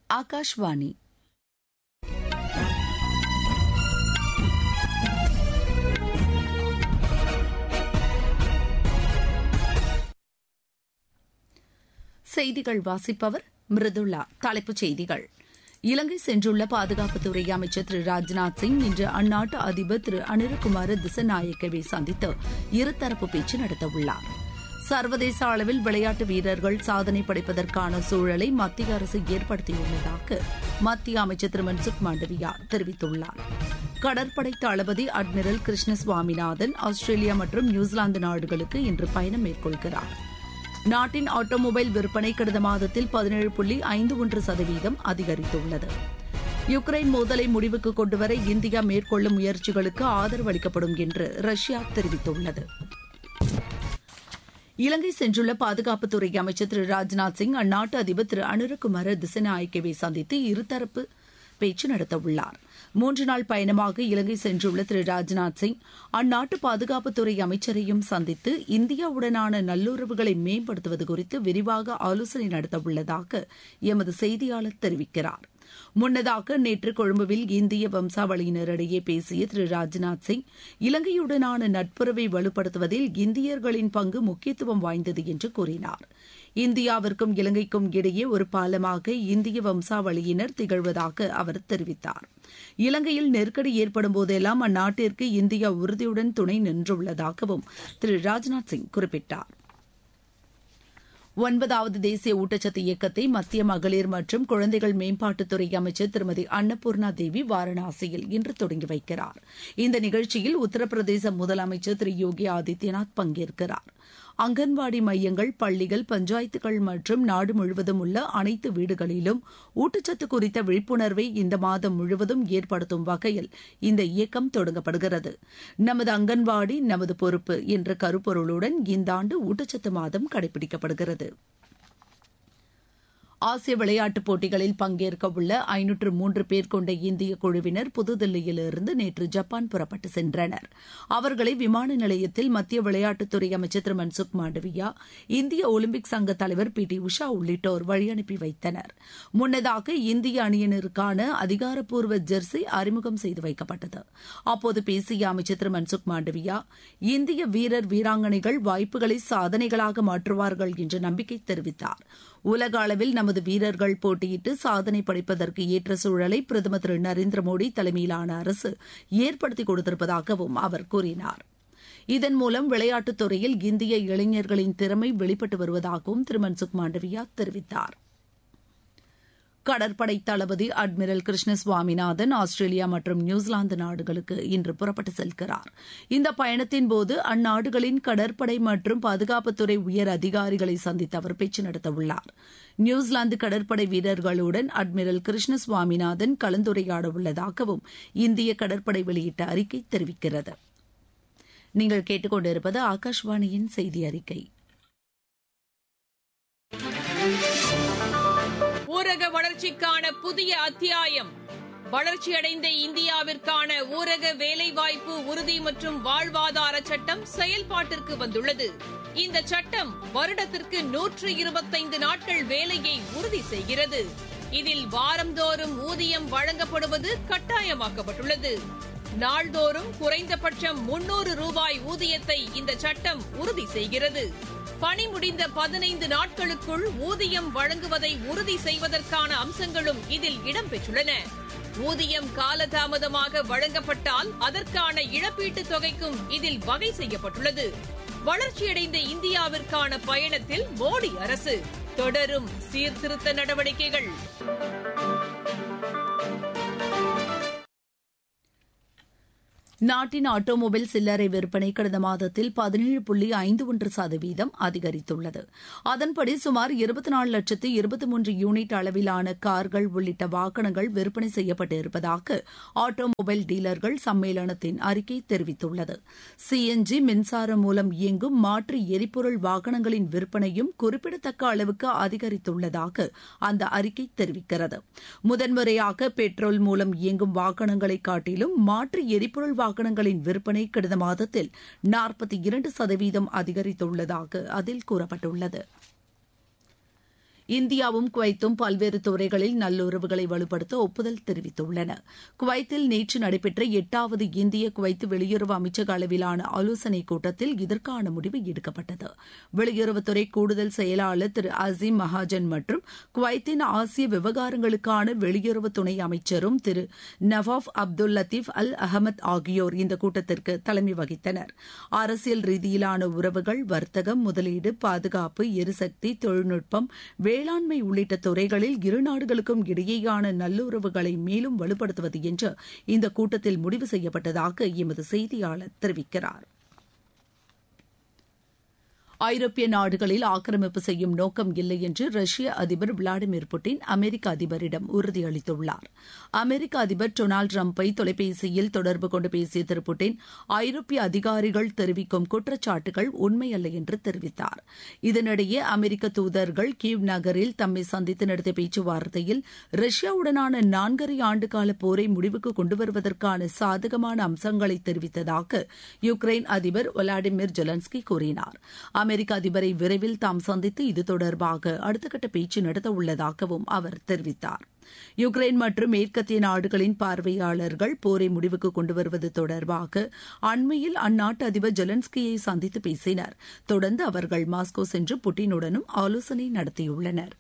ஆகாஷ்வாணி செய்திகள் வாசிப்பவர் மிருதுளா தலைப்புச் செய்திகள் இலங்கை சென்றுள்ள பாதுகாப்புத்துறை அமைச்சர் திரு ராஜ்நாத் சிங் இன்று அந்நாட்டு அதிபர் திரு அனிருகுமார திசநாயக்கவை சந்தித்து இருதரப்பு பேச்சு நடத்தவுள்ளார் சர்வதேச அளவில் விளையாட்டு வீரர்கள் சாதனை படைப்பதற்கான சூழலை மத்திய அரசு ஏற்படுத்தியுள்ளதாக மத்திய அமைச்சர் திரு மன்சுக் மாண்டவியா தெரிவித்துள்ளார் கடற்படை தளபதி அட்மிரல் கிருஷ்ண சுவாமிநாதன் ஆஸ்திரேலியா மற்றும் நியூசிலாந்து நாடுகளுக்கு இன்று பயணம் மேற்கொள்கிறார் நாட்டின் ஆட்டோமொபைல் விற்பனை கடந்த மாதத்தில் பதினேழு புள்ளி ஐந்து ஒன்று சதவீதம் அதிகரித்துள்ளது யுக்ரைன் மோதலை முடிவுக்கு கொண்டுவர இந்தியா மேற்கொள்ளும் முயற்சிகளுக்கு ஆதரவு அளிக்கப்படும் என்று ரஷ்யா தெரிவித்துள்ளது இலங்கை சென்றுள்ள பாதுகாப்புத்துறை அமைச்சர் திரு ராஜ்நாத் சிங் அந்நாட்டு அதிபர் திரு அனுரகுமார திசநாயக்கவை சந்தித்து இருதரப்பு பேச்சு நடத்தவுள்ளார் மூன்று நாள் பயணமாக இலங்கை சென்றுள்ள திரு ராஜ்நாத் சிங் அந்நாட்டு பாதுகாப்புத்துறை அமைச்சரையும் சந்தித்து இந்தியாவுடனான நல்லுறவுகளை மேம்படுத்துவது குறித்து விரிவாக ஆலோசனை நடத்தவுள்ளதாக எமது செய்தியாளர் தெரிவிக்கிறார் முன்னதாக நேற்று கொழும்புவில் இந்திய வம்சாவளியினரிடையே பேசிய திரு ராஜ்நாத் சிங் இலங்கையுடனான நட்புறவை வலுப்படுத்துவதில் இந்தியர்களின் பங்கு முக்கியத்துவம் வாய்ந்தது என்று கூறினார் இந்தியாவிற்கும் இலங்கைக்கும் இடையே ஒரு பாலமாக இந்திய வம்சாவளியினர் திகழ்வதாக அவர் தெரிவித்தார் இலங்கையில் நெருக்கடி ஏற்படும் போதெல்லாம் அந்நாட்டிற்கு இந்தியா உறுதியுடன் துணை நின்றுள்ளதாகவும் திரு ராஜ்நாத் சிங் குறிப்பிட்டார் ஒன்பதாவது தேசிய ஊட்டச்சத்து இயக்கத்தை மத்திய மகளிர் மற்றும் குழந்தைகள் மேம்பாட்டுத்துறை அமைச்சர் திருமதி அன்னபூர்ணா தேவி வாரணாசியில் இன்று தொடங்கி வைக்கிறார் இந்த நிகழ்ச்சியில் உத்தரப்பிரதேச முதலமைச்சர் திரு யோகி ஆதித்யநாத் பங்கேற்கிறார் அங்கன்வாடி மையங்கள் பள்ளிகள் பஞ்சாயத்துகள் மற்றும் நாடு முழுவதும் உள்ள அனைத்து வீடுகளிலும் ஊட்டச்சத்து குறித்த விழிப்புணர்வை இந்த மாதம் முழுவதும் ஏற்படுத்தும் வகையில் இந்த இயக்கம் தொடங்கப்படுகிறது நமது அங்கன்வாடி நமது பொறுப்பு என்ற கருப்பொருளுடன் இந்த ஆண்டு ஊட்டச்சத்து மாதம் கடைபிடிக்கப்படுகிறது ஆசிய விளையாட்டுப் போட்டிகளில் பங்கேற்க உள்ள ஐநூற்று மூன்று பேர் கொண்ட இந்திய குழுவினர் புதுதில்லியிலிருந்து நேற்று ஜப்பான் புறப்பட்டு சென்றனர் அவர்களை விமான நிலையத்தில் மத்திய விளையாட்டுத்துறை அமைச்சர் திரு மன்சுக் மாண்டவியா இந்திய ஒலிம்பிக் சங்க தலைவர் பி டி உஷா உள்ளிட்டோர் வழியனுப்பி வைத்தனர் முன்னதாக இந்திய அணியினருக்கான அதிகாரப்பூர்வ ஜெர்சி அறிமுகம் செய்து வைக்கப்பட்டது அப்போது பேசிய அமைச்சர் திரு மன்சுக் மாண்டவியா இந்திய வீரர் வீராங்கனைகள் வாய்ப்புகளை சாதனைகளாக மாற்றுவார்கள் என்று நம்பிக்கை தெரிவித்தார் உலக அளவில் நமது வீரர்கள் போட்டியிட்டு சாதனை படைப்பதற்கு ஏற்ற சூழலை பிரதமர் திரு நரேந்திர மோடி தலைமையிலான அரசு ஏற்படுத்தி கொடுத்திருப்பதாகவும் அவர் கூறினார் இதன் மூலம் விளையாட்டுத் துறையில் இந்திய இளைஞர்களின் திறமை வெளிப்பட்டு வருவதாகவும் திரு மன்சுக் மாண்டவியா தெரிவித்தார் கடற்படை தளபதி அட்மிரல் கிருஷ்ண சுவாமிநாதன் ஆஸ்திரேலியா மற்றும் நியூசிலாந்து நாடுகளுக்கு இன்று புறப்பட்டு செல்கிறார் இந்த பயணத்தின்போது அந்நாடுகளின் கடற்படை மற்றும் பாதுகாப்புத்துறை உயர் அதிகாரிகளை சந்தித்து அவர் பேச்சு நடத்தவுள்ளார் நியூசிலாந்து கடற்படை வீரர்களுடன் அட்மிரல் கிருஷ்ண சுவாமிநாதன் கலந்துரையாட உள்ளதாகவும் இந்திய கடற்படை வெளியிட்ட அறிக்கை தெரிவிக்கிறது நீங்கள் கேட்டுக்கொண்டிருப்பது ஆகாஷ்வாணியின் செய்தி அறிக்கை ஊரக வளர்ச்சிக்கான புதிய அத்தியாயம் வளர்ச்சியடைந்த இந்தியாவிற்கான ஊரக வேலைவாய்ப்பு உறுதி மற்றும் வாழ்வாதார சட்டம் செயல்பாட்டிற்கு வந்துள்ளது இந்த சட்டம் வருடத்திற்கு நூற்று இருபத்தைந்து நாட்கள் வேலையை உறுதி செய்கிறது இதில் வாரந்தோறும் ஊதியம் வழங்கப்படுவது கட்டாயமாக்கப்பட்டுள்ளது நாள்தோறும் குறைந்தபட்சம் முன்னூறு ரூபாய் ஊதியத்தை இந்த சட்டம் உறுதி செய்கிறது பணி முடிந்த பதினைந்து நாட்களுக்குள் ஊதியம் வழங்குவதை உறுதி செய்வதற்கான அம்சங்களும் இதில் இடம்பெற்றுள்ளன ஊதியம் காலதாமதமாக வழங்கப்பட்டால் அதற்கான இழப்பீட்டுத் தொகைக்கும் இதில் வகை செய்யப்பட்டுள்ளது வளர்ச்சியடைந்த இந்தியாவிற்கான பயணத்தில் மோடி அரசு தொடரும் சீர்திருத்த நடவடிக்கைகள் நாட்டின் ஆட்டோமொபைல் சில்லறை விற்பனை கடந்த மாதத்தில் பதினேழு புள்ளி ஐந்து ஒன்று சதவீதம் அதிகரித்துள்ளது அதன்படி சுமார் இருபத்தி நாலு லட்சத்து இருபத்தி மூன்று யூனிட் அளவிலான கார்கள் உள்ளிட்ட வாகனங்கள் விற்பனை செய்யப்பட்டு இருப்பதாக ஆட்டோமொபைல் டீலர்கள் சம்மேளனத்தின் அறிக்கை தெரிவித்துள்ளது சிஎன்ஜி மின்சாரம் மூலம் இயங்கும் மாற்று எரிபொருள் வாகனங்களின் விற்பனையும் குறிப்பிடத்தக்க அளவுக்கு அதிகரித்துள்ளதாக அந்த அறிக்கை தெரிவிக்கிறது முதன்முறையாக பெட்ரோல் மூலம் இயங்கும் வாகனங்களை காட்டிலும் மாற்று எரிபொருள் வாகனங்களின் விற்பனை கடந்த மாதத்தில் நாற்பத்தி இரண்டு சதவீதம் அதிகரித்துள்ளதாக அதில் கூறப்பட்டுள்ளது இந்தியாவும் குவைத்தும் பல்வேறு துறைகளில் நல்லுறவுகளை வலுப்படுத்த ஒப்புதல் தெரிவித்துள்ளன குவைத்தில் நேற்று நடைபெற்ற எட்டாவது இந்திய குவைத்து வெளியுறவு அமைச்சக அளவிலான ஆலோசனைக் கூட்டத்தில் இதற்கான முடிவு எடுக்கப்பட்டது வெளியுறவுத்துறை கூடுதல் செயலாளர் திரு அசீம் மகாஜன் மற்றும் குவைத்தின் ஆசிய விவகாரங்களுக்கான வெளியுறவு துணை அமைச்சரும் திரு நவாப் அப்துல் லத்தீப் அல் அகமத் ஆகியோர் இந்த கூட்டத்திற்கு தலைமை வகித்தனர் அரசியல் ரீதியிலான உறவுகள் வர்த்தகம் முதலீடு பாதுகாப்பு எரிசக்தி தொழில்நுட்பம் வேளாண்மை உள்ளிட்ட துறைகளில் இரு நாடுகளுக்கும் இடையேயான நல்லுறவுகளை மேலும் வலுப்படுத்துவது என்று இந்த கூட்டத்தில் முடிவு செய்யப்பட்டதாக எமது செய்தியாளர் தெரிவிக்கிறார் ஐரோப்பிய நாடுகளில் ஆக்கிரமிப்பு செய்யும் நோக்கம் இல்லை என்று ரஷ்ய அதிபர் விளாடிமிர் புட்டின் அமெரிக்க அதிபரிடம் உறுதியளித்துள்ளார் அமெரிக்க அதிபர் டொனால்டு டிரம்பை தொலைபேசியில் தொடர்பு கொண்டு பேசிய திரு புட்டின் ஐரோப்பிய அதிகாரிகள் தெரிவிக்கும் குற்றச்சாட்டுகள் உண்மையல்ல என்று தெரிவித்தார் இதனிடையே அமெரிக்க தூதர்கள் கீவ் நகரில் தம்மை சந்தித்து நடத்திய பேச்சுவார்த்தையில் ரஷ்யாவுடனான நான்கரை ஆண்டுகால போரை முடிவுக்கு கொண்டுவருவதற்கான சாதகமான அம்சங்களை தெரிவித்ததாக யுக்ரைன் அதிபர் விளாடிமிர் ஜெலன்ஸ்கி கூறினார் அமெரிக்க அதிபரை விரைவில் தாம் சந்தித்து இது தொடர்பாக அடுத்தகட்ட பேச்சு நடத்த உள்ளதாகவும் அவர் தெரிவித்தார் யுக்ரைன் மற்றும் மேற்கத்திய நாடுகளின் பார்வையாளர்கள் போரை முடிவுக்கு கொண்டுவருவது தொடர்பாக அண்மையில் அந்நாட்டு அதிபர் ஜெலன்ஸ்கியை சந்தித்து பேசினர் தொடர்ந்து அவர்கள் மாஸ்கோ சென்று புட்டினுடனும் ஆலோசனை நடத்தியுள்ளனர்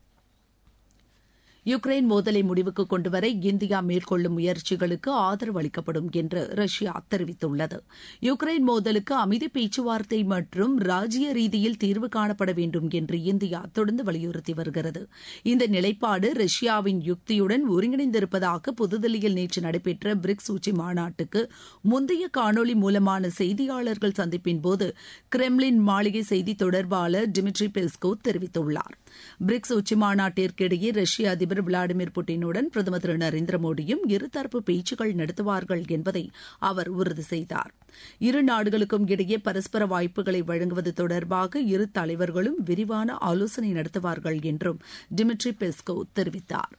யுக்ரைன் மோதலை முடிவுக்கு கொண்டுவர இந்தியா மேற்கொள்ளும் முயற்சிகளுக்கு ஆதரவு அளிக்கப்படும் என்று ரஷ்யா தெரிவித்துள்ளது யுக்ரைன் மோதலுக்கு அமைதி பேச்சுவார்த்தை மற்றும் ராஜ்ய ரீதியில் தீர்வு காணப்பட வேண்டும் என்று இந்தியா தொடர்ந்து வலியுறுத்தி வருகிறது இந்த நிலைப்பாடு ரஷ்யாவின் யுக்தியுடன் ஒருங்கிணைந்திருப்பதாக புதுதில்லியில் நேற்று நடைபெற்ற பிரிக்ஸ் உச்சி மாநாட்டுக்கு முந்தைய காணொலி மூலமான செய்தியாளர்கள் சந்திப்பின்போது கிரெம்லின் மாளிகை செய்தி தொடர்பாளர் டிமிட்ரி பெஸ்கோ தெரிவித்துள்ளார் பிரிக்ஸ் உச்சி மாநாட்டிற்கிடையே ரஷ்ய அதிபர் விளாடிமிர் புட்டினுடன் பிரதமர் திரு நரேந்திர மோடியும் இருதரப்பு பேச்சுக்கள் நடத்துவார்கள் என்பதை அவர் உறுதி செய்தார் இரு நாடுகளுக்கும் இடையே பரஸ்பர வாய்ப்புகளை வழங்குவது தொடர்பாக இரு தலைவர்களும் விரிவான ஆலோசனை நடத்துவார்கள் என்றும் டிமிட்ரி பெஸ்கோ தெரிவித்தார்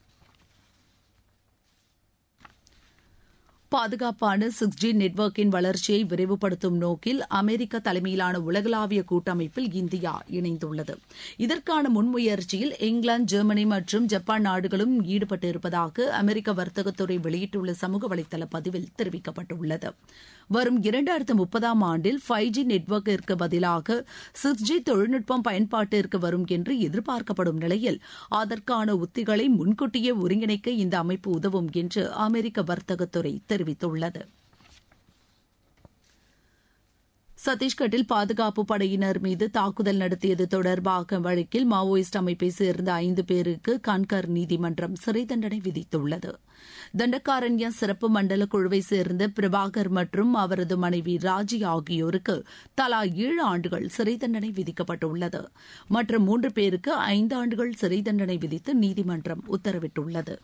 பாதுகாப்பான சிக்ஸ் ஜி நெட்வொர்க்கின் வளர்ச்சியை விரைவுபடுத்தும் நோக்கில் அமெரிக்க தலைமையிலான உலகளாவிய கூட்டமைப்பில் இந்தியா இணைந்துள்ளது இதற்கான முன்முயற்சியில் இங்கிலாந்து ஜெர்மனி மற்றும் ஜப்பான் நாடுகளும் ஈடுபட்டிருப்பதாக அமெரிக்க வர்த்தகத்துறை வெளியிட்டுள்ள சமூக வலைதள பதிவில் தெரிவிக்கப்பட்டுள்ளது வரும் இரண்டாயிரத்து முப்பதாம் ஆண்டில் ஃபைவ் ஜி நெட்வொர்க்கிற்கு பதிலாக சிக்ஸ் ஜி தொழில்நுட்பம் பயன்பாட்டிற்கு வரும் என்று எதிர்பார்க்கப்படும் நிலையில் அதற்கான உத்திகளை முன்கூட்டியே ஒருங்கிணைக்க இந்த அமைப்பு உதவும் என்று அமெரிக்க வர்த்தகத்துறை தெரிவித்துள்ளது சத்தீஸ்கட்டில் பாதுகாப்பு படையினர் மீது தாக்குதல் நடத்தியது தொடர்பாக வழக்கில் மாவோயிஸ்ட் அமைப்பை சேர்ந்த ஐந்து பேருக்கு கன்கர் நீதிமன்றம் சிறை தண்டனை விதித்துள்ளது தண்டக்காரண்யா சிறப்பு மண்டல குழுவை சேர்ந்த பிரபாகர் மற்றும் அவரது மனைவி ராஜி ஆகியோருக்கு தலா ஏழு ஆண்டுகள் சிறை தண்டனை விதிக்கப்பட்டுள்ளது மற்ற மூன்று பேருக்கு ஐந்து ஆண்டுகள் சிறை தண்டனை விதித்து நீதிமன்றம் உத்தரவிட்டுள்ளது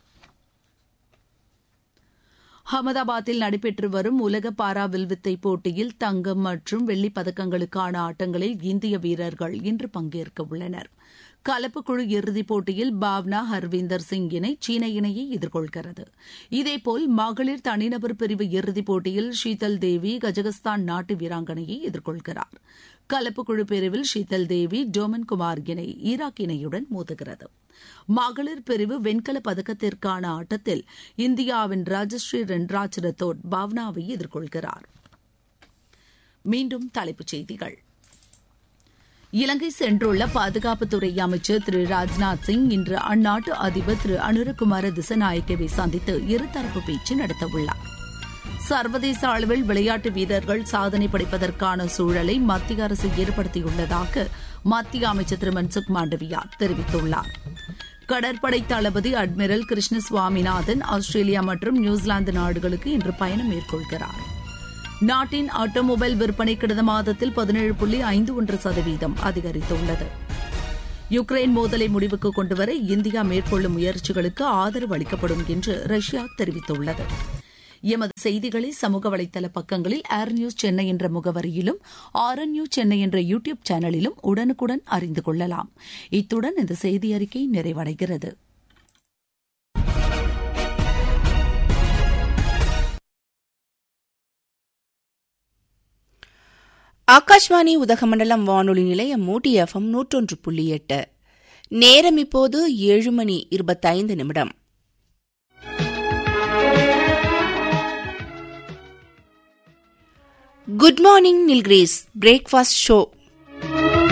அகமதாபாத்தில் நடைபெற்று வரும் உலக பாரா வில்வித்தை போட்டியில் தங்கம் மற்றும் வெள்ளிப் பதக்கங்களுக்கான ஆட்டங்களில் இந்திய வீரர்கள் இன்று பங்கேற்க உள்ளனர் கலப்பு குழு இறுதிப் போட்டியில் பாவ்னா ஹர்வீந்தர் சிங் இணை சீன இணையை எதிர்கொள்கிறது இதேபோல் மகளிர் தனிநபர் பிரிவு இறுதிப் போட்டியில் ஷீதல் தேவி கஜகஸ்தான் நாட்டு வீராங்கனையை எதிர்கொள்கிறார் கலப்பு குழு பிரிவில் ஷீதல் தேவி டோமன் குமார் இணை ஈராக் இணையுடன் மோதுகிறது மகளிர் பிரிவு வெண்கல பதக்கத்திற்கான ஆட்டத்தில் இந்தியாவின் ராஜஸ்ரீ ரென்ராஜ் ரத்தோட் பாவ்னாவை எதிர்கொள்கிறார் மீண்டும் தலைப்புச் செய்திகள் இலங்கை சென்றுள்ள பாதுகாப்புத்துறை அமைச்சர் திரு ராஜ்நாத் சிங் இன்று அந்நாட்டு அதிபர் திரு அனுரகுமார திசநாயக்கவை சந்தித்து இருதரப்பு பேச்சு நடத்தவுள்ளார் சர்வதேச அளவில் விளையாட்டு வீரர்கள் சாதனை படைப்பதற்கான சூழலை மத்திய அரசு ஏற்படுத்தியுள்ளதாக மத்திய அமைச்சர் திரு மன்சுக் மாண்டவியா தெரிவித்துள்ளார் கடற்படை தளபதி அட்மிரல் கிருஷ்ண சுவாமிநாதன் ஆஸ்திரேலியா மற்றும் நியூசிலாந்து நாடுகளுக்கு இன்று பயணம் மேற்கொள்கிறார் நாட்டின் ஆட்டோமொபைல் விற்பனை கடந்த மாதத்தில் பதினேழு புள்ளி ஐந்து ஒன்று சதவீதம் அதிகரித்துள்ளது யுக்ரைன் மோதலை முடிவுக்கு கொண்டுவர இந்தியா மேற்கொள்ளும் முயற்சிகளுக்கு ஆதரவு அளிக்கப்படும் என்று ரஷ்யா தெரிவித்துள்ளது எமது செய்திகளை சமூக வலைதள பக்கங்களில் ஏர் நியூஸ் சென்னை என்ற முகவரியிலும் ஆர் என் நியூஸ் சென்னை என்ற யூ டியூப் சேனலிலும் உடனுக்குடன் அறிந்து கொள்ளலாம் இத்துடன் இந்த செய்தி அறிக்கை நிறைவடைகிறது ஆகாஷ்வாணி உதகமண்டலம் வானொலி நிலையம் மூட்டி எஃப்எம் நூற்றொன்று புள்ளி எட்டு நேரம் இப்போது ஏழு மணி இருபத்தைந்து நிமிடம் good morning Nilgiris breakfast show